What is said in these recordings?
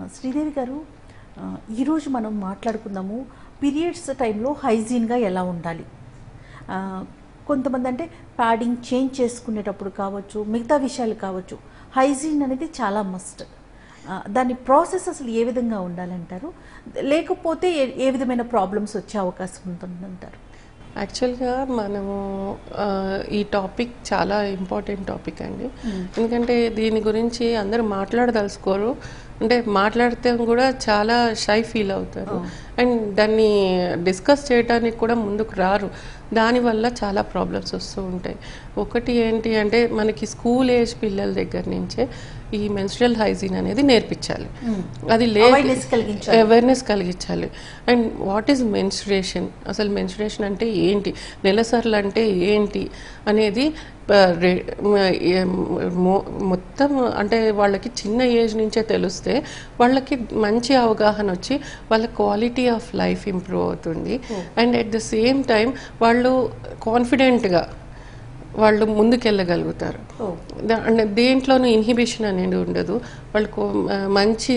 శ్రీదేవి గారు ఆ, ఈరోజు మనం మాట్లాడుకుందాము పీరియడ్స్ టైంలో హైజీన్గా ఎలా ఉండాలి ఆ, కొంతమంది అంటే ప్యాడింగ్ చేంజ్ చేసుకునేటప్పుడు కావచ్చు మిగతా విషయాలు కావచ్చు హైజీన్ అనేది చాలా మస్ట్ దాని ప్రాసెస్ అసలు ఏ విధంగా ఉండాలంటారు లేకపోతే ఏ ఏ విధమైన ప్రాబ్లమ్స్ వచ్చే అవకాశం ఉంటుందంటారు యాక్చువల్గా మనము ఆ, ఈ టాపిక్ చాలా ఇంపార్టెంట్ టాపిక్ అండి ఎందుకంటే దీని గురించి అందరూ మాట్లాడదలుచుకోరు అంటే మాట్లాడితే కూడా చాలా షై ఫీల్ అవుతారు అండ్ దాన్ని డిస్కస్ చేయడానికి కూడా ముందుకు రారు దానివల్ల చాలా ప్రాబ్లమ్స్ వస్తూ ఉంటాయి ఒకటి ఏంటి అంటే మనకి స్కూల్ ఏజ్ పిల్లల దగ్గర నుంచే ఈ మెన్స్ట్రల్ హైజీన్ అనేది నేర్పించాలి అది Awareness కలిగించాలి. అవేర్నెస్ కలిగించాలి అండ్ వాట్ ఈజ్ మెన్స్ట్రేషన్ అసలు మెన్స్ట్రేషన్ అంటే ఏంటి నెలసర్లు అంటే ఏంటి అనేది ఆ, రే- మ- ఏ- మొ- మొత్తం అంటే వాళ్ళకి చిన్న ఏజ్ నుంచే తెలిస్తే వాళ్ళకి మంచి అవగాహన వచ్చి వాళ్ళ క్వాలిటీ ఆఫ్ లైఫ్ ఇంప్రూవ్ అవుతుంది and at the same time వాళ్ళు కాన్ఫిడెంట్గా వాళ్ళు ముందుకెళ్ళగలుగుతారు ఓ దా- అంటే దేంట్లోనూ ఇన్హిబిషన్ అనేది ఉండదు వాళ్ళకు ఆ, మంచి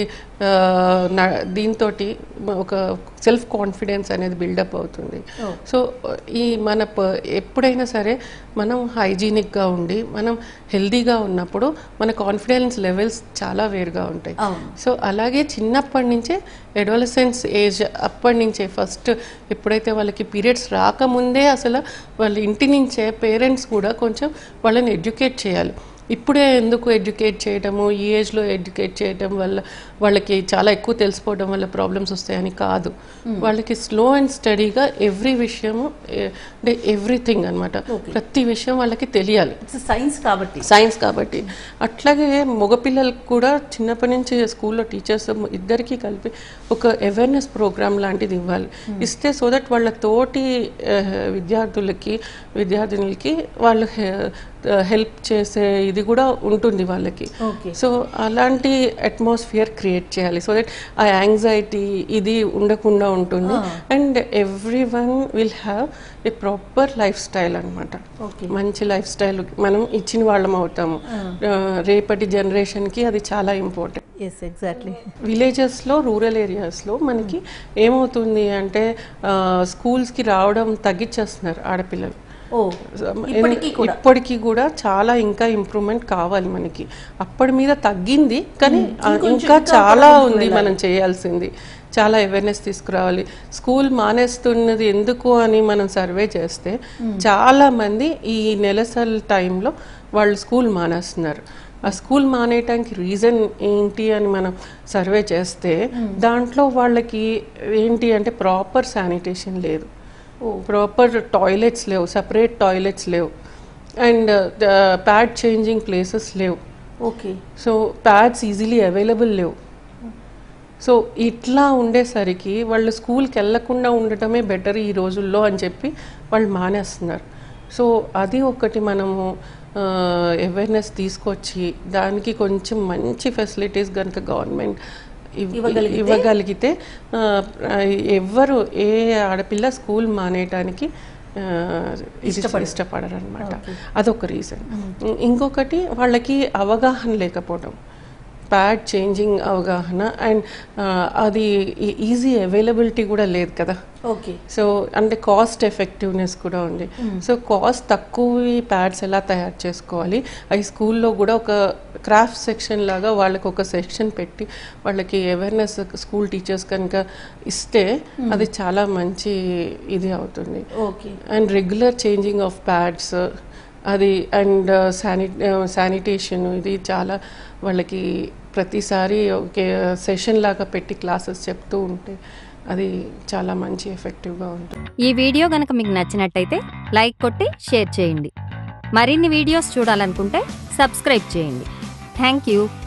దీంతో ఒక సెల్ఫ్ కాన్ఫిడెన్స్ అనేది బిల్డప్ అవుతుంది Oh. సో ఈ మన ప- ఎప్పుడైనా సరే మనం హైజీనిక్గా ఉండి మనం హెల్దీగా ఉన్నప్పుడు మన కాన్ఫిడెన్స్ లెవెల్స్ చాలా వేరుగా ఉంటాయి అవును సో అలాగే చిన్నప్పటి నుంచే అడోలసెన్స్ ఏజ్ అప్పటి నుంచే ఫస్ట్ ఎప్పుడైతే వాళ్ళకి పీరియడ్స్ రాకముందే అసలు వాళ్ళ ఇంటి నుంచే పేరెంట్స్ కూడా కొంచెం వాళ్ళని ఎడ్యుకేట్ చేయాలి ఇప్పుడే ఎందుకు ఎడ్యుకేట్ చేయడము ఈ ఏజ్లో ఎడ్యుకేట్ చేయడం వల్ల వాళ్ళకి చాలా ఎక్కువ తెలిసిపోవడం వల్ల ప్రాబ్లమ్స్ వస్తాయని కాదు వాళ్ళకి స్లో అండ్ స్టడీగా ఎవ్రీ విషయము ఏ- అంటే ఎవ్రీథింగ్ అనమాట ప్రతి విషయం వాళ్ళకి తెలియాలి ఇట్స్ సైన్స్ కాబట్టి సైన్స్ కాబట్టి అట్లాగే మగపిల్లలకు కూడా చిన్నప్పటి నుంచి స్కూల్లో టీచర్స్ ఇద్దరికీ కలిపి ఒక అవేర్నెస్ ప్రోగ్రామ్ లాంటిది ఇవ్వాలి ఇస్తే సో దట్ వాళ్ళ తోటి ఆ, విద్యార్థులకి విద్యార్థినులకి వాళ్ళు హెల్ప్ చేసే ఇది కూడా ఉంటుంది వాళ్ళకి ఓకే సో అలాంటి అట్మాస్ఫియర్ క్రియేట్ చేయాలి సో దట్ ఆ యాంగ్జైటీ ఇది ఉండకుండా ఉంటుంది and every one will have a proper life style అనమాట ఓకే మంచి లైఫ్ స్టైల్ మనం ఇచ్చిన వాళ్ళం అవుతాము ఆ, రేపటి జనరేషన్కి అది చాలా ఇంపార్టెంట్ ఎస్ ఎగ్జాక్ట్లీ విలేజెస్లో రూరల్ ఏరియాస్లో మనకి ఏమవుతుంది అంటే స్కూల్స్కి రావడం తగ్గించేస్తున్నారు ఆడపిల్లలు ఓ ఇప్పటికీ కూడా ఇప్పటికీ కూడా చాలా ఇంకా ఇంప్రూవ్మెంట్ కావాలి మనకి అప్పటి మీద తగ్గింది కానీ ఆ, ఇంకా చాలా ఉంది మనం చేయాల్సింది చాలా అవేర్నెస్ తీసుకురావాలి స్కూల్ మానేస్తున్నది ఎందుకు అని మనం సర్వే చేస్తే చాలా మంది ఈ నెలసరి టైంలో వాళ్ళు స్కూల్ మానేస్తున్నారు ఆ స్కూల్ మానేయటానికి రీజన్ ఏంటి అని మనం సర్వే చేస్తే దాంట్లో వాళ్ళకి ఏంటి అంటే ప్రాపర్ శానిటేషన్ లేదు ప్రాపర్ టాయిలెట్స్ లేవు సపరేట్ టాయిలెట్స్ లేవు అండ్ ప్యాడ్ చేంజింగ్ ప్లేసెస్ లేవు okay so pads easily available లేవు సో ఇట్లా ఉండేసరికి వాళ్ళు స్కూల్కి వెళ్ళకుండా ఉండటమే బెటర్ ఈ రోజుల్లో అని చెప్పి వాళ్ళు మానేస్తున్నారు సో అది ఒకటి మనము అవేర్నెస్ తీసుకొచ్చి దానికి కొంచెం మంచి ఫెసిలిటీస్ కనుక గవర్నమెంట్ ఇవ్వగలిగితే? ఇవ్వగలిగితే ఆ, ఎవ్వరు ఏ ఆడపిల్ల స్కూల్ మానేయటానికి ఆ, ఇది ఇష్టపడరు అనమాట అదొక రీజన్ ఇంకొకటి వాళ్ళకి అవగాహన లేకపోవడం ప్యాడ్ చేంజింగ్ అవగాహన అండ్ అది ఈజీ అవైలబిలిటీ కూడా లేదు కదా ఓకే సో అంటే కాస్ట్ ఎఫెక్టివ్నెస్ కూడా ఉంది సో కాస్ట్ తక్కువ ప్యాడ్స్ ఎలా తయారు చేసుకోవాలి అవి స్కూల్లో కూడా ఒక క్రాఫ్ట్ సెక్షన్ లాగా వాళ్ళకి ఒక సెక్షన్ పెట్టి వాళ్ళకి అవేర్నెస్ స్కూల్ టీచర్స్ కనుక ఇస్తే అది చాలా మంచి ఇది అవుతుంది okay and regular changing of pads అది అండ్ శాని శానిటేషన్ ఇది చాలా వాళ్ళకి ప్రతిసారి ఒకే సెషన్ లాగా పెట్టి క్లాసెస్ చెప్తూ ఉంటే అది చాలా మంచి ఎఫెక్టివ్గా ఉంటుంది ఈ వీడియో గనక మీకు నచ్చినట్టయితే లైక్ కొట్టి షేర్ చేయండి మరిన్ని వీడియోస్ చూడాలనుకుంటే సబ్స్క్రైబ్ చేయండి థ్యాంక్ యూ